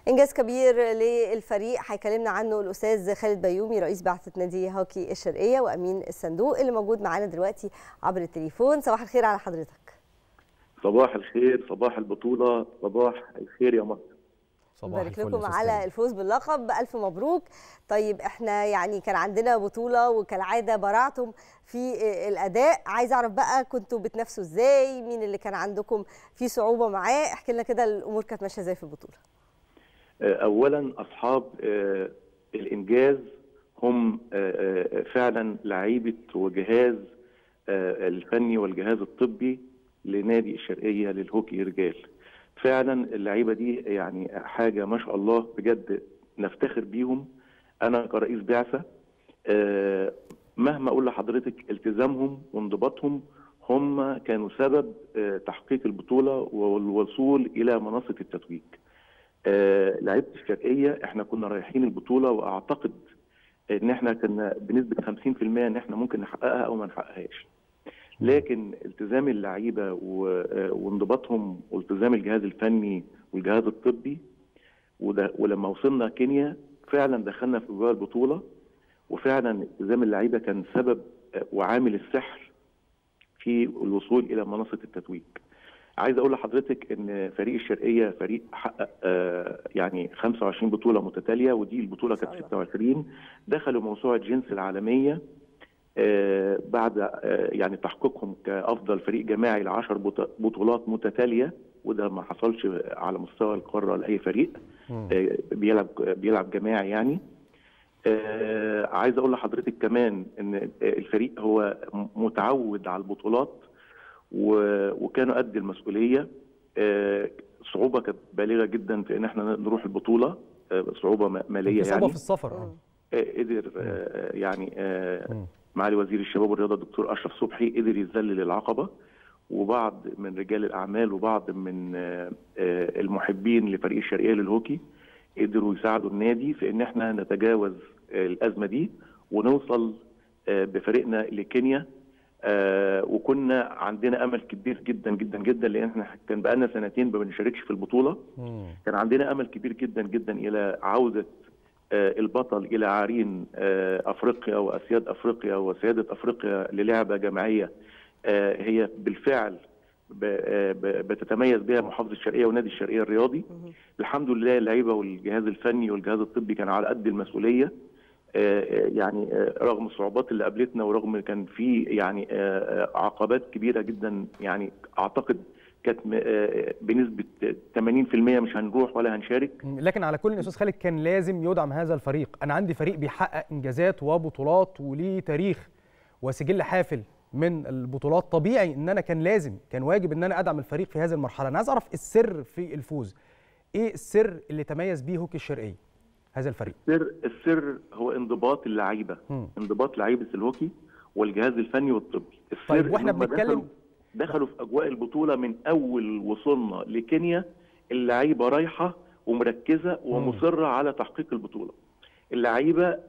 انجاز كبير للفريق هيكلمنا عنه الاستاذ خالد بيومي رئيس بعثه نادي هوكي الشرقيه وامين الصندوق اللي موجود معانا دلوقتي عبر التليفون صباح الخير على حضرتك صباح الخير صباح البطوله صباح الخير يا مصر صباح بارك الفل لكم يا أستاذ على خالد. الفوز باللقب الف مبروك طيب احنا يعني كان عندنا بطوله وكالعاده برعتم في الاداء عايز اعرف بقى كنتوا بتنافسوا ازاي مين اللي كان عندكم في صعوبه معاه احكي لنا كده الامور كانت ماشيه ازاي في البطوله اولا اصحاب آه، الانجاز هم آه، آه، فعلا لعيبه وجهاز آه، الفني والجهاز الطبي لنادي الشرقيه للهوكي رجال فعلا اللعيبه دي يعني حاجه ما شاء الله بجد نفتخر بيهم انا كرئيس بعثه آه، مهما اقول لحضرتك التزامهم وانضباطهم هم كانوا سبب آه، تحقيق البطوله والوصول الى منصه التتويج آه، لعيبه الشرقيه احنا كنا رايحين البطوله واعتقد ان احنا كنا بنسبه 50% ان احنا ممكن نحققها او ما نحققهاش. لكن التزام اللعيبه و- آه، وانضباطهم والتزام الجهاز الفني والجهاز الطبي وده ولما وصلنا كينيا فعلا دخلنا في جوه البطوله وفعلا التزام اللعيبه كان سبب آه، وعامل السحر في الوصول الى منصه التتويج. عايز اقول لحضرتك ان فريق الشرقيه فريق حقق آه، يعني 25 بطوله متتاليه ودي البطوله كانت ما شاء 26 دخلوا موسوعه جنس العالميه آه، بعد آه، يعني تحقيقهم كافضل فريق جماعي ل 10 بط- بطولات متتاليه وده ما حصلش على مستوى القاره لاي فريق مم. آه، بيلعب بيلعب جماعي يعني آه، عايز اقول لحضرتك كمان ان الفريق هو متعود على البطولات و- وكانوا قد المسؤوليه آه، صعوبه كانت بالغه جدا في ان احنا نروح البطوله آه، صعوبه م- ماليه في صعوبه يعني في السفر اه آه، قدر آه، يعني آه، مم. معالي وزير الشباب والرياضه الدكتور اشرف صبحي قدر يذلل العقبه وبعض من رجال الاعمال وبعض من آه، آه، المحبين لفريق الشرقيه للهوكي قدروا يساعدوا النادي في ان احنا نتجاوز آه، الازمه دي ونوصل آه، بفريقنا لكينيا آه، وكنا عندنا امل كبير جدا جدا جدا لان احنا كان بقالنا سنتين ما بنشاركش في البطوله مم. كان عندنا امل كبير جدا جدا الى عوده آه، البطل الى عرين آه، افريقيا واسياد افريقيا وسياده افريقيا للعبه جماعيه آه، هي بالفعل ب- آه، ب- بتتميز بها محافظه الشرقيه ونادي الشرقيه الرياضي الحمد لله اللعيبه والجهاز الفني والجهاز الطبي كان على قد المسؤوليه آه، آه، يعني آه، رغم الصعوبات اللي قابلتنا ورغم كان في يعني آه، آه، عقبات كبيره جدا يعني اعتقد كانت م- آه، بنسبه 80% مش هنروح ولا هنشارك مم. لكن على كل يا استاذ خالد كان لازم يدعم هذا الفريق انا عندي فريق بيحقق انجازات وبطولات وليه تاريخ وسجل حافل من البطولات طبيعي ان انا كان لازم كان واجب ان انا ادعم الفريق في هذه المرحله انا عايز اعرف السر في الفوز ايه السر اللي تميز بيه هوكي الشرقيه هذا الفريق السر السر هو انضباط اللعيبه مم. انضباط لعيبه الهوكي والجهاز الفني والطبي السر طيب، إن وإحنا هم بنتكلم- دخلوا, دخلوا في اجواء البطوله من اول وصولنا لكينيا اللعيبه رايحه ومركزه ومصره على تحقيق البطوله اللعيبه آه،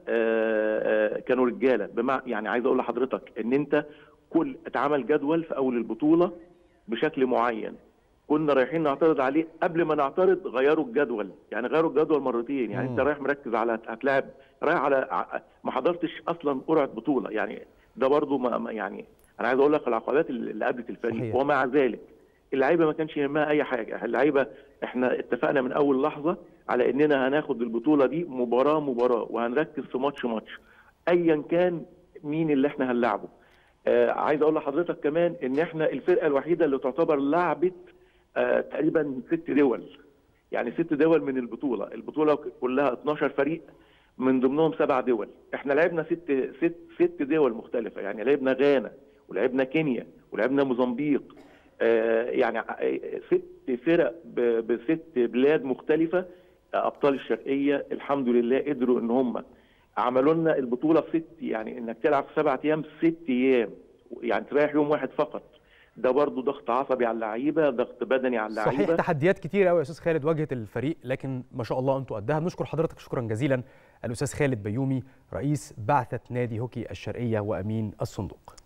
آه، كانوا رجاله بمع يعني عايز اقول لحضرتك ان انت كل اتعمل جدول في اول البطوله بشكل معين كنا رايحين نعترض عليه قبل ما نعترض غيروا الجدول يعني غيروا الجدول مرتين يعني مم. انت رايح مركز على هتلاعب رايح على ع- ما حضرتش اصلا قرعه بطوله يعني ده برضو ما ما- يعني انا عايز اقول لك العقبات اللي قابلت الفريق صحيح. ومع ذلك اللعيبه ما كانش يهمها اي حاجه اللعيبه احنا اتفقنا من اول لحظه على اننا هناخد البطوله دي مباراه مباراه وهنركز في ماتش ماتش ايا كان مين اللي احنا هنلعبه آه عايز اقول لحضرتك كمان ان احنا الفرقه الوحيده اللي تعتبر لعبت آه تقريبا ست دول يعني ست دول من البطوله البطوله كلها 12 فريق من ضمنهم سبع دول احنا لعبنا ست ست ست دول مختلفه يعني لعبنا غانا ولعبنا كينيا ولعبنا موزمبيق آه يعني آه، ست فرق ب- بست بلاد مختلفه آه، ابطال الشرقيه الحمد لله قدروا ان هم عملوا لنا البطوله في ست يعني انك تلعب في سبعة ايام ست ايام يعني تريح يوم واحد فقط ده برضو ضغط عصبي على اللعيبه ضغط بدني على اللعيبه صحيح تحديات كتير قوي يا استاذ خالد واجهت الفريق لكن ما شاء الله انتوا قدها بنشكر حضرتك شكرا جزيلا الاستاذ خالد بيومي رئيس بعثه نادي هوكي الشرقيه وامين الصندوق